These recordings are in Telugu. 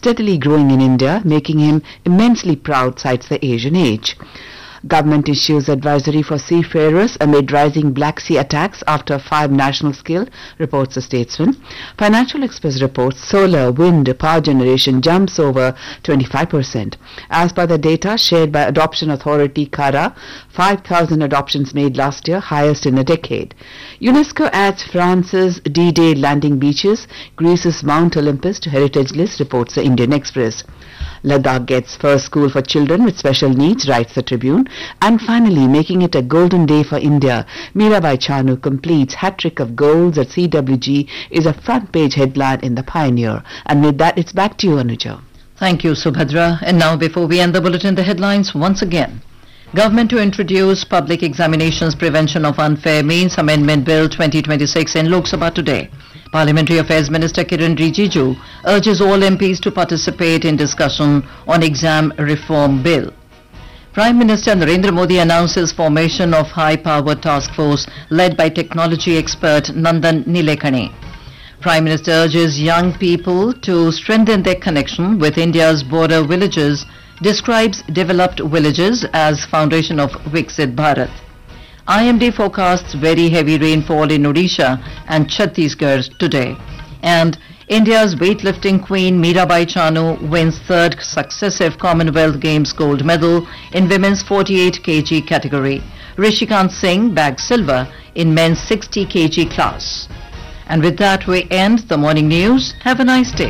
steadily growing in India, making him immensely proud, cites the Asian Age. Government issues advisory for seafarers amid rising Black Sea attacks after five national scale, reports the statesman. Financial Express reports solar, wind, power generation jumps over 25%. As per the data shared by Adoption Authority CARA, 5,000 adoptions made last year, highest in a decade. UNESCO adds France's D-Day landing beaches, Greece's Mount Olympus to heritage list, reports the Indian Express. Ladakh gets first school for children with special needs, writes the Tribune. And finally, making it a golden day for India, Mirabai Chanu completes hat-trick of goals at CWG is a front page headline in the Pioneer. And with that, it's back to you, Anuja. Thank you, Subhadra. And now, before we end the bulletin, the headlines once again. Government to introduce Public Examinations Prevention of Unfair Means Amendment Bill 2026 in Lok Sabha today. Parliamentary Affairs Minister Kiran Rijiju urges all MPs to participate in discussion on exam reform bill. Prime Minister Narendra Modi announces formation of high-powered task force led by technology expert Nandan Nilekani. Prime Minister urges young people to strengthen their connection with India's border villages, describes developed villages as foundation of Viksit Bharat. IMD forecasts very heavy rainfall in Odisha and Chhattisgarh today. And India's weightlifting queen Mirabai Chanu wins third successive Commonwealth Games gold medal in women's 48 kg category. Rishikant Singh bagged silver in men's 60 kg class. And with that, we end the morning news. Have a nice day.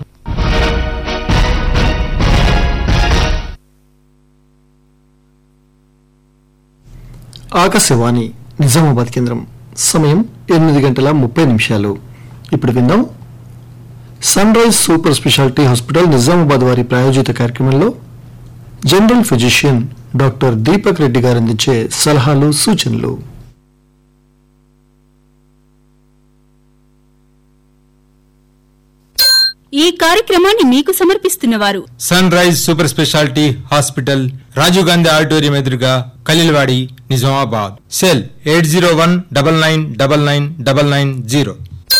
Akashvani Nizamabad కేంద్రం సమయం ఎనిమిది గంటల ముప్పై నిమిషాలు ఇప్పుడు విందాం sunrise super speciality hospital Nizamabad వారి ప్రాయోజిత కార్యక్రమంలో general physician doctor Deepak Reddy garu అందించే సలహాలు సూచనలు ఈ కార్యక్రమాన్ని మీకు సమర్పిస్తున్నవారు sunrise super speciality hospital Rajiv Gandhi auditorium ఎదురుగా Khaleelwadi Nizamabad cell eight zero one double nine double nine double nine zero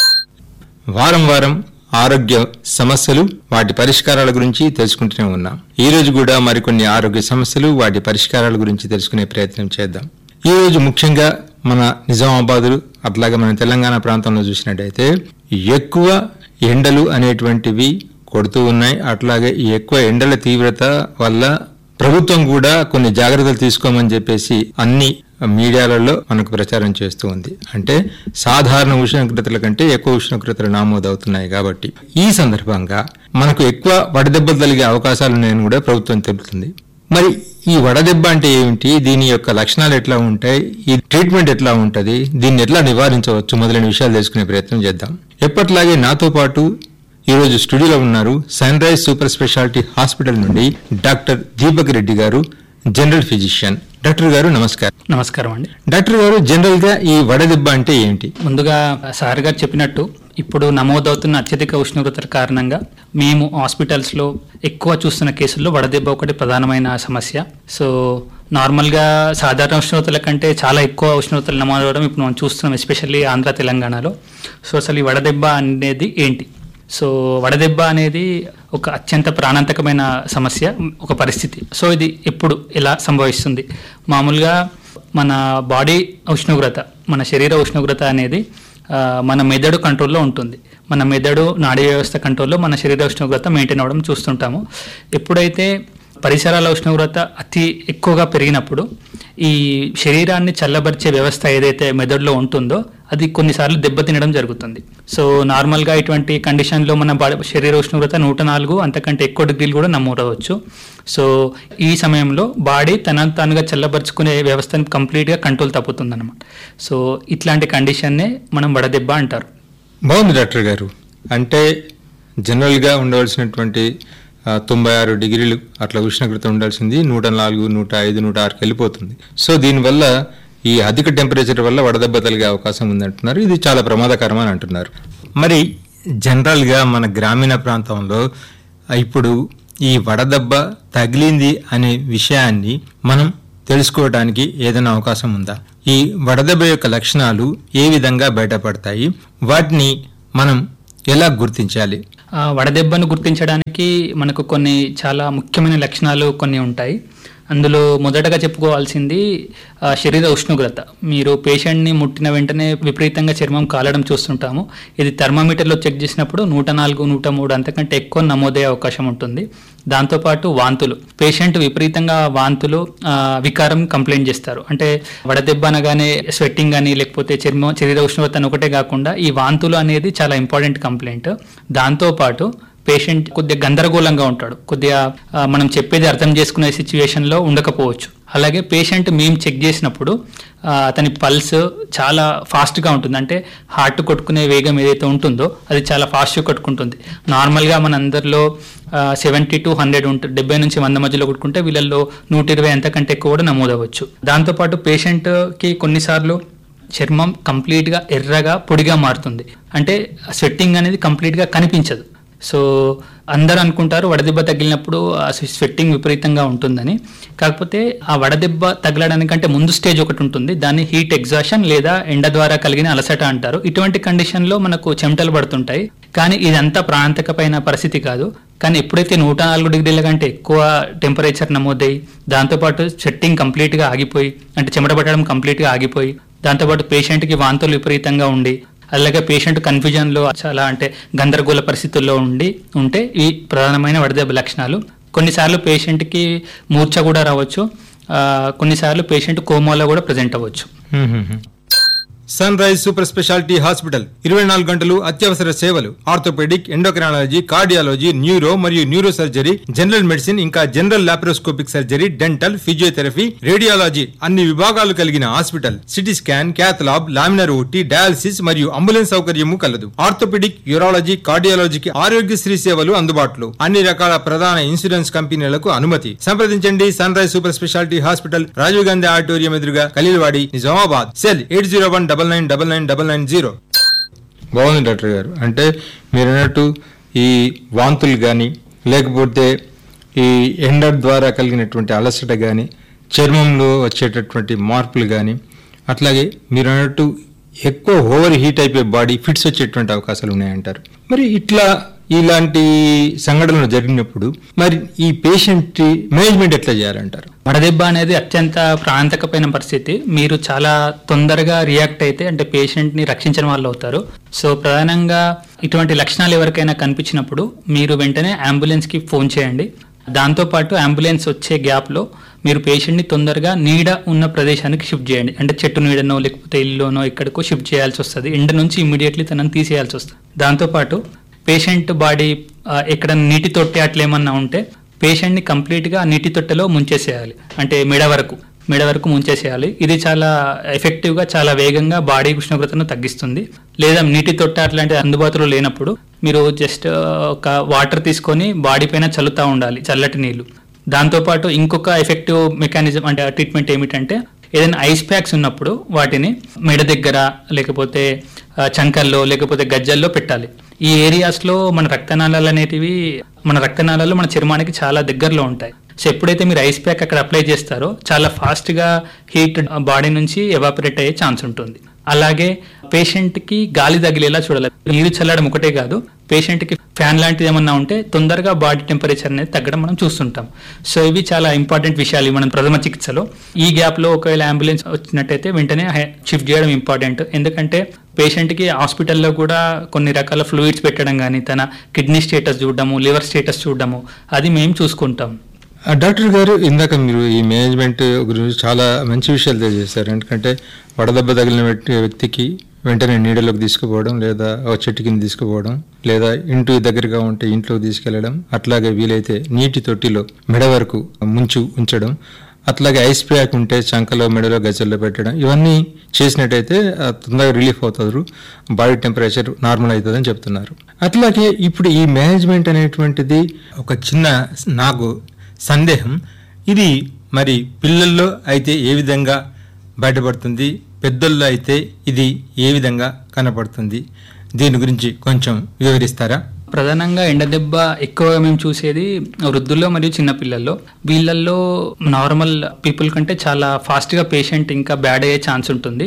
వారం వారం ఆరోగ్య సమస్యలు వాటి పరిష్కారాల గురించి తెలుసుకుంటూనే ఉన్నాం ఈ రోజు కూడా మరికొన్ని ఆరోగ్య సమస్యలు వాటి పరిష్కారాల గురించి తెలుసుకునే ప్రయత్నం చేద్దాం ఈ రోజు ముఖ్యంగా మన నిజామాబాద్ అట్లాగే మన తెలంగాణ ప్రాంతంలో చూసినట్టయితే ఎక్కువ ఎండలు అనేటువంటివి కొడుతూ ఉన్నాయి అట్లాగే ఈ ఎక్కువ ఎండల తీవ్రత వల్ల ప్రభుత్వం కూడా కొన్ని జాగ్రత్తలు తీసుకోమని చెప్పేసి అన్ని మీడియాలలో మనకు ప్రచారం చేస్తూ ఉంది అంటే సాధారణ ఉష్ణోగ్రతల కంటే ఎక్కువ ఉష్ణోగ్రతలు నమోదవుతున్నాయి కాబట్టి ఈ సందర్భంగా మనకు ఎక్కువ వడదెబ్బలు తగిలే అవకాశాలు ఉన్నాయని కూడా ప్రభుత్వం తెలుపుతుంది మరి ఈ వడదెబ్బ అంటే ఏమిటి దీని యొక్క లక్షణాలు ఎట్లా ఉంటాయి ఈ ట్రీట్మెంట్ ఎట్లా ఉంటది దీన్ని ఎట్లా నివారించవచ్చు మొదలైన విషయాలు తెలుసుకునే ప్రయత్నం చేద్దాం ఎప్పట్లాగే నాతో పాటు ఈ రోజు స్టూడియోలో ఉన్నారు sunrise super speciality hospital నుండి doctor Deepak Reddy garu general physician doctor గారు నమస్కారం నమస్కారం అండి డాక్టర్ గారు జనరల్ గా ఈ వడదెబ్బ అంటే ఏంటి ముందుగా సార్ గారు చెప్పినట్టు ఇప్పుడు నమోదవుతున్న అత్యధిక ఉష్ణోగ్రతల కారణంగా మేము హాస్పిటల్స్లో ఎక్కువ చూస్తున్న కేసుల్లో వడదెబ్బ ఒకటి ప్రధానమైన సమస్య సో నార్మల్గా సాధారణ ఉష్ణోగ్రతల కంటే చాలా ఎక్కువ ఉష్ణోగ్రతలు నమోదవడం ఇప్పుడు మనం చూస్తున్నాం ఎస్పెషల్లీ ఆంధ్ర తెలంగాణలో సో అసలు ఈ వడదెబ్బ అనేది ఏంటి సో వడదెబ్బ అనేది ఒక అత్యంత ప్రాణాంతకమైన సమస్య ఒక పరిస్థితి సో ఇది ఎప్పుడు ఎలా సంభవిస్తుంది మామూలుగా మన బాడీ ఉష్ణోగ్రత మన శరీర ఉష్ణోగ్రత అనేది ఆ, మన మెదడు కంట్రోల్లో ఉంటుంది మన మెదడు నాడీ వ్యవస్థ కంట్రోల్లో మన శరీర ఉష్ణోగ్రత మెయింటైన్ అవ్వడం చూస్తుంటాము ఎప్పుడైతే పరిసరాల ఉష్ణోగ్రత అతి ఎక్కువగా పెరిగినప్పుడు ఈ శరీరాన్ని చల్లబరిచే వ్యవస్థ ఏదైతే మెదడులో ఉంటుందో అది కొన్నిసార్లు దెబ్బతినడం జరుగుతుంది సో నార్మల్గా ఇటువంటి కండిషన్లో మన బాడీ శరీర ఉష్ణోగ్రత నూట నాలుగు అంతకంటే ఎక్కువ డిగ్రీలు కూడా నమోదవచ్చు సో ఈ సమయంలో బాడీ తన తానుగా చల్లబరుచుకునే వ్యవస్థను కంప్లీట్గా కంట్రోల్ తప్పుతుంది అనమాట సో ఇట్లాంటి కండిషన్నే మనం వడదెబ్బ అంటారు బాగుంది డాక్టర్ గారు అంటే జనరల్గా ఉండవలసినటువంటి ఆ, తొంభై ఆరు డిగ్రీలు అట్లా ఉష్ణోగ్రత ఉండాల్సింది నూట నాలుగు నూట ఐదు నూట ఆరుకి వెళ్ళిపోతుంది సో దీనివల్ల ఈ అధిక టెంపరేచర్ వల్ల వడదెబ్బ తగిలే అవకాశం ఉందంటున్నారు ఇది చాలా ప్రమాదకరం అని అంటున్నారు మరి జనరల్గా మన గ్రామీణ ప్రాంతంలో ఇప్పుడు ఈ వడదెబ్బ తగిలింది అనే విషయాన్ని మనం తెలుసుకోవడానికి ఏదైనా అవకాశం ఉందా ఈ వడదెబ్బ యొక్క లక్షణాలు ఏ విధంగా బయటపడతాయి వాటిని మనం ఎలా గుర్తించాలి ఆ, వడదెబ్బను గుర్తించడానికి జ్వరానికి మనకు కొన్ని చాలా ముఖ్యమైన లక్షణాలు కొన్ని ఉంటాయి అందులో మొదటగా చెప్పుకోవాల్సింది ఆ, శరీర ఉష్ణోగ్రత మీరు పేషెంట్ని ముట్టిన వెంటనే విపరీతంగా చర్మం కాలడం చూస్తుంటాము ఇది థర్మామీటర్లో చెక్ చేసినప్పుడు నూట నాలుగు నూట మూడు అంతకంటే ఎక్కువ నమోదయ్యే అవకాశం ఉంటుంది దాంతోపాటు వాంతులు పేషెంట్ విపరీతంగా వాంతులు ఆ, వికారం కంప్లైంట్ చేస్తారు అంటే వడదెబ్బ అనగానే స్వెట్టింగ్ అని లేకపోతే చర్మం శరీర ఉష్ణోగ్రత అని ఒకటే కాకుండా ఈ వాంతులు అనేది చాలా ఇంపార్టెంట్ కంప్లైంట్ దాంతోపాటు పేషెంట్ కొద్దిగా గందరగోళంగా ఉంటాడు కొద్దిగా ఆ, మనం చెప్పేది అర్థం చేసుకునే సిచ్యువేషన్లో ఉండకపోవచ్చు అలాగే పేషెంట్ మేము చెక్ చేసినప్పుడు ఆ, అతని పల్స్ చాలా ఫాస్ట్గా ఉంటుంది అంటే హార్ట్ కొట్టుకునే వేగం ఏదైతే ఉంటుందో అది చాలా ఫాస్ట్గా కొట్టుకుంటుంది నార్మల్గా మన అందరిలో సెవెంటీ టు హండ్రెడ్ ఉంటుంది డెబ్బై నుంచి వంద మధ్యలో కొట్టుకుంటే వీళ్ళల్లో నూట ఇరవై అంతకంటే ఎక్కువ కూడా నమోదవచ్చు దాంతోపాటు పేషెంట్కి కొన్నిసార్లు చర్మం కంప్లీట్గా ఎర్రగా పొడిగా మారుతుంది అంటే స్వెట్టింగ్ అనేది కంప్లీట్గా కనిపించదు సో అందరూ అనుకుంటారు వడదెబ్బ తగిలినప్పుడు ఆ స్వెట్టింగ్ విపరీతంగా ఉంటుందని కాకపోతే ఆ వడదెబ్బ తగలడానికంటే ముందు స్టేజ్ ఒకటి ఉంటుంది దాన్ని హీట్ ఎగ్జాషన్ లేదా ఎండ ద్వారా కలిగిన అలసట అంటారు ఇటువంటి కండిషన్లో మనకు చెమటలు పడుతుంటాయి కానీ ఇదంతా ప్రాంతకమైన పరిస్థితి కాదు కానీ ఎప్పుడైతే నూట నాలుగు డిగ్రీల కంటే ఎక్కువ టెంపరేచర్ నమోదయ్యి దాంతోపాటు స్వెట్టింగ్ కంప్లీట్గా ఆగిపోయి అంటే చెమట పట్టడం కంప్లీట్గా ఆగిపోయి దాంతోపాటు పేషెంట్కి వాంతులు విపరీతంగా ఉండి అలాగే పేషెంట్ కన్ఫ్యూజన్లో చాలా అంటే గందరగోళ పరిస్థితుల్లో ఉండి ఉంటే ఈ ప్రధానమైన వడదెబ్బ లక్షణాలు కొన్నిసార్లు పేషెంట్కి మూర్ఛ కూడా రావచ్చు ఆ, కొన్నిసార్లు పేషెంట్ కోమాలో కూడా ప్రజెంట్ అవ్వచ్చు sunrise super speciality hospital ఇరవై నాలుగు గంటలు అత్యవసర సేవలు ఆర్థోపెడిక్ ఎండోక్రాలజీ కార్డియాలజీ న్యూరో మరియు న్యూరో సర్జరీ జనరల్ మెడిసిన్ ఇంకా general laparoscopic surgery dental physiotherapy radiology అన్ని విభాగాలు కలిగిన hospital CT scan cath lab laminar OT dialysis మరియు అంబులెన్స్ సౌకర్యము కలదు ఆర్థోపెడిక్ యూరాలజీ కార్డియాలజీకి ఆరోగ్యశ్రీ సేవలు అందుబాటులో అన్ని రకాల ప్రధాన ఇన్సూరెన్స్ కంపెనీలకు అనుమతి సంప్రదించండి sunrise super speciality hospital Rajiv Gandhi auditorium ఎదురుగా Khaleelwadi Nizamabad cell eight zero one double nine double nine double nine zero బాగుంది డాక్టర్ గారు అంటే మీరు అన్నట్టు ఈ వాంతులు కానీ లేకపోతే ఈ ఎండ ద్వారా కలిగినటువంటి అలసట కానీ చర్మంలో వచ్చేటటువంటి మార్పులు కానీ అట్లాగే మీరు అన్నట్టు ఎక్కువ ఓవర్ హీట్ అయిపోయే బాడీ ఫిట్స్ వచ్చేటువంటి అవకాశాలు ఉన్నాయంటారు మరి ఇట్లా ఇలాంటి సంఘటనలు జరిగినప్పుడు మరి ఈ పేషెంట్ మేనేజ్మెంట్ ఎట్లా చేయాలంటారు వడదెబ్బ అనేది అత్యంత ప్రాంతకమైన పరిస్థితి మీరు చాలా తొందరగా రియాక్ట్ అయితే అంటే పేషెంట్ ని రక్షించిన వాళ్ళు అవుతారు సో ప్రధానంగా ఇటువంటి లక్షణాలు ఎవరికైనా కనిపించినప్పుడు మీరు వెంటనే అంబులెన్స్ కి ఫోన్ చేయండి దాంతోపాటు అంబులెన్స్ వచ్చే గ్యాప్ లో మీరు పేషెంట్ ని తొందరగా నీడ ఉన్న ప్రదేశానికి షిఫ్ట్ చేయండి అంటే చెట్టు నీడనో లేకపోతే ఇల్లునో ఎక్కడికో షిఫ్ట్ చేయాల్సి వస్తుంది ఎండ నుంచి ఇమీడియట్లీ తనని తీసేయాల్సి వస్తుంది దాంతోపాటు పేషెంట్ బాడీ ఎక్కడ నీటి తొట్టి అట్లా ఏమన్నా ఉంటే పేషెంట్ని కంప్లీట్గా నీటి తొట్టెలో ముంచేసేయాలి అంటే మెడ వరకు మెడ వరకు ముంచేసేయాలి ఇది చాలా ఎఫెక్టివ్గా చాలా వేగంగా బాడీ ఉష్ణోగ్రతను తగ్గిస్తుంది లేదా నీటి తొట్టె అట్లాంటి అందుబాటులో లేనప్పుడు మీరు జస్ట్ ఒక వాటర్ తీసుకొని బాడీ పైన చల్లుతూ ఉండాలి చల్లటి నీళ్లు దాంతోపాటు ఇంకొక ఎఫెక్టివ్ మెకానిజం అంటే ట్రీట్మెంట్ ఏమిటంటే ఏదైనా ఐస్ ప్యాక్స్ ఉన్నప్పుడు వాటిని మెడ దగ్గర లేకపోతే ఆ, చంకల్లో లేకపోతే గజ్జల్లో పెట్టాలి ఈ ఏరియాస్లో మన రక్తనాళాలు అనేటివి మన రక్తనాళాలు మన చర్మానికి చాలా దగ్గరలో ఉంటాయి సో ఎప్పుడైతే మీరు ఐస్ ప్యాక్ అక్కడ అప్లై చేస్తారో చాలా ఫాస్ట్గా హీట్ బాడీ నుంచి ఎవాపరేట్ అయ్యే ఛాన్స్ ఉంటుంది అలాగే పేషెంట్కి గాలి తగిలేలా చూడాలి నీరు చల్లడం ఒకటే కాదు పేషెంట్కి ఫ్యాన్ లాంటిది ఏమన్నా ఉంటే తొందరగా బాడీ టెంపరేచర్ అనేది తగ్గడం మనం చూస్తుంటాం సో ఇవి చాలా ఇంపార్టెంట్ విషయాలు ఇవి మనం ప్రథమ చికిత్సలో ఈ గ్యాప్లో ఒకవేళ అంబులెన్స్ వచ్చినట్టయితే వెంటనే షిఫ్ట్ చేయడం ఇంపార్టెంట్ ఎందుకంటే పేషెంట్కి హాస్పిటల్లో కూడా కొన్ని రకాల ఫ్లూయిడ్స్ పెట్టడం కానీ తన కిడ్నీ స్టేటస్ చూడడము లివర్ స్టేటస్ చూడడము అది మేము చూసుకుంటాం ఆ, డాక్టర్ గారు ఇందాక మీరు ఈ మేనేజ్మెంట్ గురించి చాలా మంచి విషయాలు తెలియజేశారు ఎందుకంటే వడదెబ్బ తగిలిన వ్యక్తి- వ్యక్తికి వెంటనే నీడలోకి తీసుకుపోవడం లేదా ఒక చెట్టు కింద తీసుకుపోవడం లేదా ఇంటి దగ్గరగా ఉంటే ఇంట్లోకి తీసుకెళ్లడం అట్లాగే వీలైతే నీటి తొట్టిలో మెడ వరకు ముంచు ఉంచడం అట్లాగే ఐస్ ప్యాక్ ఉంటే చంకలో మెడలో గజల్లో పెట్టడం ఇవన్నీ చేసినట్టయితే ఆ, తొందరగా రిలీఫ్ అవుతారు బాడీ టెంపరేచర్ నార్మల్ అవుతుందని చెప్తున్నారు అట్లాగే ఇప్పుడు ఈ మేనేజ్మెంట్ అనేటువంటిది ఒక చిన్న నాకు సందేహం ఇది మరి పిల్లల్లో అయితే ఏ విధంగా బయటపడుతుంది పెద్దల్లో అయితే ఇది ఏ విధంగా కనపడుతుంది దీని గురించి కొంచెం వివరిస్తారా ప్రధానంగా ఎండదెబ్బ ఎక్కువగా మేము చూసేది వృద్ధుల్లో మరియు చిన్నపిల్లల్లో వీళ్ళల్లో నార్మల్ పీపుల్ కంటే చాలా ఫాస్ట్గా పేషెంట్ ఇంకా బ్యాడ్ అయ్యే ఛాన్స్ ఉంటుంది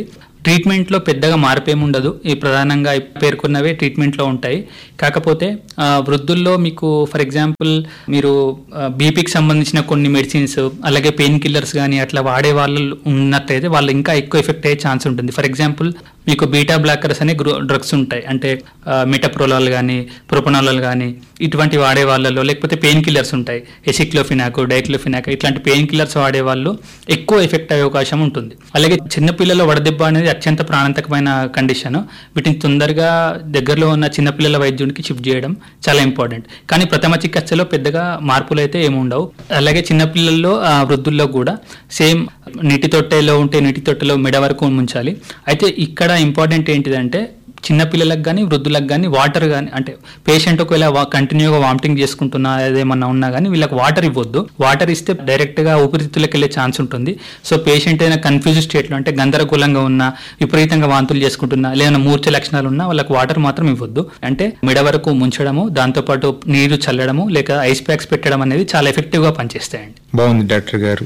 ట్రీట్మెంట్లో పెద్దగా మార్పేం ఉండదు ఈ ప్రధానంగా పేర్కొన్నవే ట్రీట్మెంట్లో ఉంటాయి కాకపోతే ఆ, వృద్ధుల్లో మీకు ఫర్ ఎగ్జాంపుల్ మీరు బీపీకి సంబంధించిన కొన్ని మెడిసిన్స్ అలాగే పెయిన్ కిల్లర్స్ కానీ అట్లా వాడే వాళ్ళు ఉన్నట్లయితే వాళ్ళు ఇంకా ఎక్కువ ఎఫెక్ట్ అయ్యే ఛాన్స్ ఉంటుంది ఫర్ ఎగ్జాంపుల్ మీకు బీటా బ్లాకర్స్ అనే డ్రగ్స్ ఉంటాయి అంటే మెటప్రోలాల్ కానీ ప్రొపనాలాల్ కానీ ఇటువంటి వాడే వాళ్ళలో లేకపోతే పెయిన్ కిల్లర్స్ ఉంటాయి ఎసిక్లోఫినాక్ డైక్లోఫినాక్ ఇట్లాంటి పెయిన్ కిల్లర్స్ వాడే వాళ్ళు ఎక్కువ ఎఫెక్ట్ అయ్యే అవకాశం ఉంటుంది అలాగే చిన్నపిల్లల వడదెబ్బ అనేది అత్యంత ప్రాణాంతకమైన కండిషన్ వీటిని తొందరగా దగ్గరలో ఉన్న చిన్నపిల్లల వైద్యునికి షిఫ్ట్ చేయడం చాలా ఇంపార్టెంట్ కానీ ప్రథమ చికిత్సలో పెద్దగా మార్పులు అయితే ఏమి ఉండవు అలాగే చిన్నపిల్లల్లో ఆ, వృద్ధుల్లో కూడా సేమ్ నీటి తొట్టెలో ఉంటే నీటి తొట్టెలో మెడ వరకు ముంచాలి అయితే ఇక్కడ ఇంపార్టెంట్ ఏంటిదంటే చిన్నపిల్లలకు కానీ వృద్ధులకు కానీ వాటర్ కానీ అంటే పేషెంట్ ఒకవేళ కంటిన్యూగా వామిటింగ్ చేసుకుంటున్నా అదేమన్నా ఉన్నా కానీ వీళ్ళకి వాటర్ ఇవ్వద్దు వాటర్ ఇస్తే డైరెక్ట్ గా ఊపిరితిత్తులకు వెళ్ళే ఛాన్స్ ఉంటుంది సో పేషెంట్ అయినా కన్ఫ్యూజ్ స్టేట్లో అంటే గందరగోళంగా ఉన్నా విపరీతంగా వాంతులు చేసుకుంటున్నా లేదా మూర్ఛ లక్షణాలు ఉన్నా వాళ్ళకి వాటర్ మాత్రం ఇవ్వద్దు అంటే మెడ వరకు ముంచడము దాంతోపాటు నీరు చల్లడము లేక ఐస్ ప్యాక్స్ పెట్టడం అనేది చాలా ఎఫెక్టివ్ గా పనిచేస్తాయండి బాగుంది doctor garu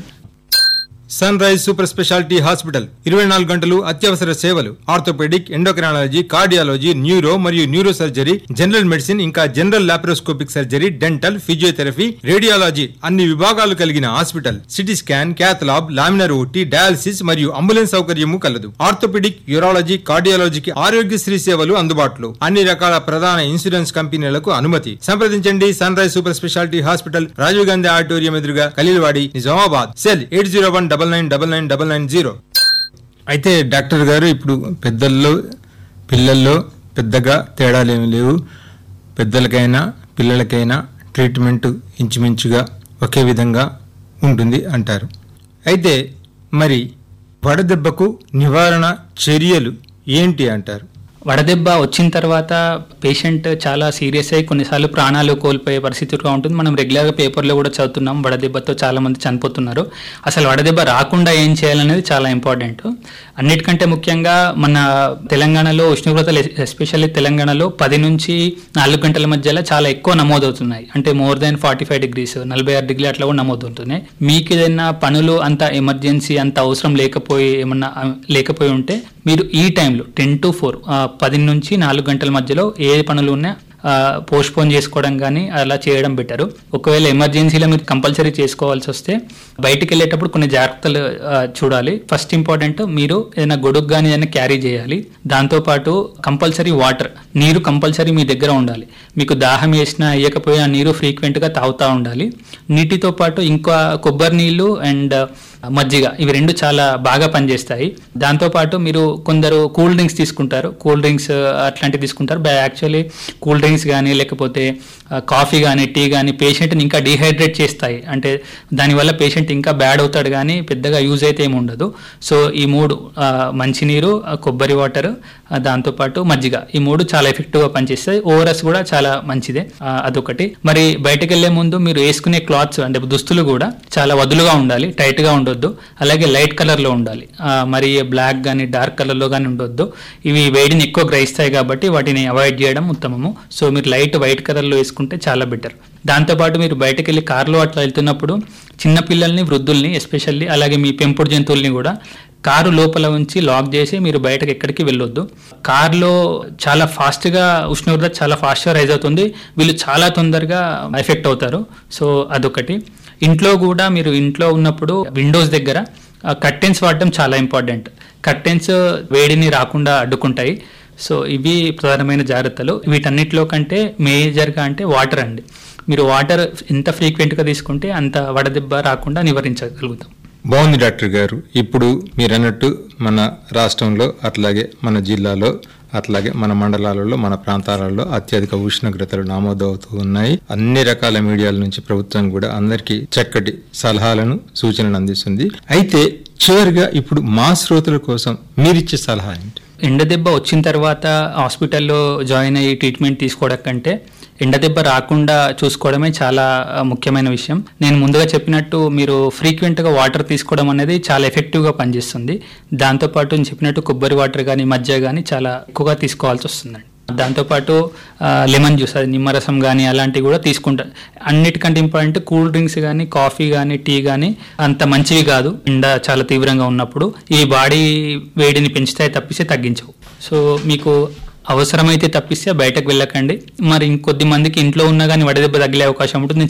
sunrise super speciality hospital ఇరవై నాలుగు గంటలు అత్యవసర సేవలు ఆర్థోపెడిక్ ఎండోక్రాలజీ కార్డియాలజీ న్యూరో మరియు న్యూరో సర్జరీ జనరల్ మెడిసిన్ ఇంకా general laparoscopic surgery dental physiotherapy radiology అన్ని విభాగాలు కలిగిన hospital CT scan cath lab laminar OT dialysis మరియు అంబులెన్స్ సౌకర్యము కలదు ఆర్థోపెడిక్ యూరాలజీ కార్డియాలజీకి ఆరోగ్యశ్రీ సేవలు అందుబాటులో అన్ని రకాల ప్రధాన ఇన్సూరెన్స్ కంపెనీలకు అనుమతి సంప్రదించండి sunrise super speciality hospital Rajiv Gandhi auditorium ఎదురుగా Khaleelwadi Nizamabad cell eight zero one double nine double nine double nine zero అయితే డాక్టర్ గారు ఇప్పుడు పెద్దల్లో పిల్లల్లో పెద్దగా తేడాలు ఏమి లేవు పెద్దలకైనా పిల్లలకైనా ట్రీట్మెంట్ ఇంచుమించుగా ఒకే విధంగా ఉంటుంది అంటారు అయితే మరి వడదెబ్బకు నివారణ చర్యలు ఏంటి అంటారు వడదెబ్బ వచ్చిన తర్వాత పేషెంట్ చాలా సీరియస్ అయ్యి కొన్నిసార్లు ప్రాణాలు కోల్పోయే పరిస్థితిగా ఉంటుంది మనం రెగ్యులర్గా పేపర్లో కూడా చదువుతున్నాం వడదెబ్బతో చాలా మంది చనిపోతున్నారు అసలు వడదెబ్బ రాకుండా ఏం చేయాలనేది చాలా ఇంపార్టెంట్ అన్నిటికంటే ముఖ్యంగా మన తెలంగాణలో ఉష్ణోగ్రతలు ఎస్పెషల్లీ తెలంగాణలో పది నుంచి నాలుగు గంటల మధ్యలో చాలా ఎక్కువ నమోదవుతున్నాయి అంటే more than forty five degrees నలభై ఆరు డిగ్రీ అట్లా కూడా నమోదవుతున్నాయి మీకు ఏదైనా పనులు అంత ఎమర్జెన్సీ అంత అవసరం లేకపోయి ఏమన్నా ఆ, లేకపోయి ఉంటే మీరు ఈ టైంలో టెన్ టు ఫోర్ పది నుంచి నాలుగు గంటల మధ్యలో ఏ పనులు ఉన్నా పోస్ట్పోన్ చేసుకోవడం కానీ అలా చేయడం బెటర్ ఒకవేళ ఎమర్జెన్సీలో మీరు కంపల్సరీ చేసుకోవాల్సి వస్తే బయటికి వెళ్ళేటప్పుడు కొన్ని జాగ్రత్తలు ఆ, చూడాలి ఫస్ట్ ఇంపార్టెంట్ మీరు ఏదైనా గొడుగు కానీ ఏదైనా క్యారీ చేయాలి దాంతోపాటు కంపల్సరీ వాటర్ నీరు కంపల్సరీ మీ దగ్గర ఉండాలి మీకు దాహం వేసినా వేయకపోయినా నీరు ఫ్రీక్వెంట్గా తాగుతూ ఉండాలి నీటితో పాటు ఇంకా కొబ్బరి నీళ్ళు అండ్ మజ్జిగ ఇవి రెండు చాలా బాగా పనిచేస్తాయి దాంతోపాటు మీరు కొందరు కూల్ డ్రింక్స్ తీసుకుంటారు కూల్ డ్రింక్స్ అట్లాంటివి తీసుకుంటారు యాక్చువల్లీ కూల్ డ్రింక్స్ కానీ లేకపోతే ఆ, కాఫీ కానీ టీ కానీ పేషెంట్ని ఇంకా డిహైడ్రేట్ చేస్తాయి అంటే దానివల్ల పేషెంట్ ఇంకా బ్యాడ్ అవుతాడు కానీ పెద్దగా యూజ్ అయితే ఏమి ఉండదు సో ఈ మూడు ఆ, మంచినీరు ఆ, కొబ్బరి వాటర్ దాంతోపాటు మజ్జిగ ఈ మూడు చాలా ఎఫెక్టివ్గా పనిచేస్తాయి ఓఆర్ఎస్ కూడా చాలా మంచిదే ఆ, అదొకటి మరి బయటకు వెళ్లే ముందు మీరు వేసుకునే క్లాత్స్ అంటే దుస్తులు కూడా చాలా వదులుగా ఉండాలి టైట్ గా ఉండొద్దు అలాగే లైట్ కలర్ లో ఉండాలి ఆ, మరి బ్లాక్ కానీ డార్క్ కలర్ లో కానీ ఉండొద్దు ఇవి వేడిని ఎక్కువ గ్రహిస్తాయి కాబట్టి వాటిని అవాయిడ్ చేయడం ఉత్తమము సో మీరు లైట్ వైట్ కలర్ లో వేసుకుంటే చాలా బెటర్ దాంతోపాటు మీరు బయటకు వెళ్ళి కార్లో అట్లా వెళ్తున్నప్పుడు చిన్న పిల్లల్ని వృద్ధుల్ని ఎస్పెషల్లీ అలాగే మీ పెంపుడు జంతువుల్ని కూడా కారు లోపల ఉంచి లాక్ చేసి మీరు బయటకు ఎక్కడికి వెళ్ళొద్దు కార్లో చాలా ఫాస్ట్గా ఉష్ణోగ్రత చాలా ఫాస్ట్గా రైజ్ అవుతుంది వీళ్ళు చాలా తొందరగా ఎఫెక్ట్ అవుతారు సో అదొకటి ఇంట్లో కూడా మీరు ఇంట్లో ఉన్నప్పుడు విండోస్ దగ్గర కర్టెన్స్ వాడటం చాలా ఇంపార్టెంట్ కర్టెన్స్ వేడిని రాకుండా అడ్డుకుంటాయి సో ఇవి ప్రధానమైన జాగ్రత్తలు వీటన్నిటిలో కంటే మేజర్గా అంటే వాటర్ అండి మీరు వాటర్ ఎంత ఫ్రీక్వెంట్గా తీసుకుంటే అంత వడదెబ్బ రాకుండా నివారించగలుగుతాం బాగుంది డాక్టర్ గారు ఇప్పుడు మీరు అన్నట్టు మన రాష్ట్రంలో అట్లాగే మన జిల్లాలో అట్లాగే మన మండలాలలో మన ప్రాంతాలలో అత్యధిక ఉష్ణోగ్రతలు నమోదవుతూ ఉన్నాయి అన్ని రకాల మీడియాల నుంచి ప్రభుత్వం కూడా అందరికీ చక్కటి సలహాలను సూచనలు అందిస్తుంది అయితే చివరిగా ఇప్పుడు మా శ్రోతల కోసం మీరిచ్చే సలహా ఏంటి ఎండదెబ్బ వచ్చిన తర్వాత హాస్పిటల్లో జాయిన్ అయ్యి ట్రీట్మెంట్ తీసుకోవడం కంటే ఎండదెబ్బ రాకుండా చూసుకోవడమే చాలా ఆ, ముఖ్యమైన విషయం నేను ముందుగా చెప్పినట్టు మీరు ఫ్రీక్వెంట్గా వాటర్ తీసుకోవడం అనేది చాలా ఎఫెక్టివ్గా పనిచేస్తుంది దాంతోపాటు నేను చెప్పినట్టు కొబ్బరి వాటర్ కానీ మజ్జిగ కానీ చాలా ఎక్కువగా తీసుకోవాల్సి వస్తుందండి దాంతోపాటు ఆ, లెమన్ జ్యూస్ అది నిమ్మరసం కానీ అలాంటివి కూడా తీసుకుంటారు అన్నిటికంటే ఇంపార్టెంట్ కూల్ డ్రింక్స్ కానీ కాఫీ కానీ టీ కానీ అంత మంచివి కాదు ఎండ చాలా తీవ్రంగా ఉన్నప్పుడు ఈ బాడీ వేడిని పెంచుతాయి తప్పిస్తే తగ్గించవు సో మీకు అవసరమైతే తప్పిస్తే బయటకు వెళ్ళకండి మరి ఇంకొద్ది మందికి ఇంట్లో ఉన్నా కానీ వడదెబ్బ తగిలే అవకాశం ఉంటుంది నేను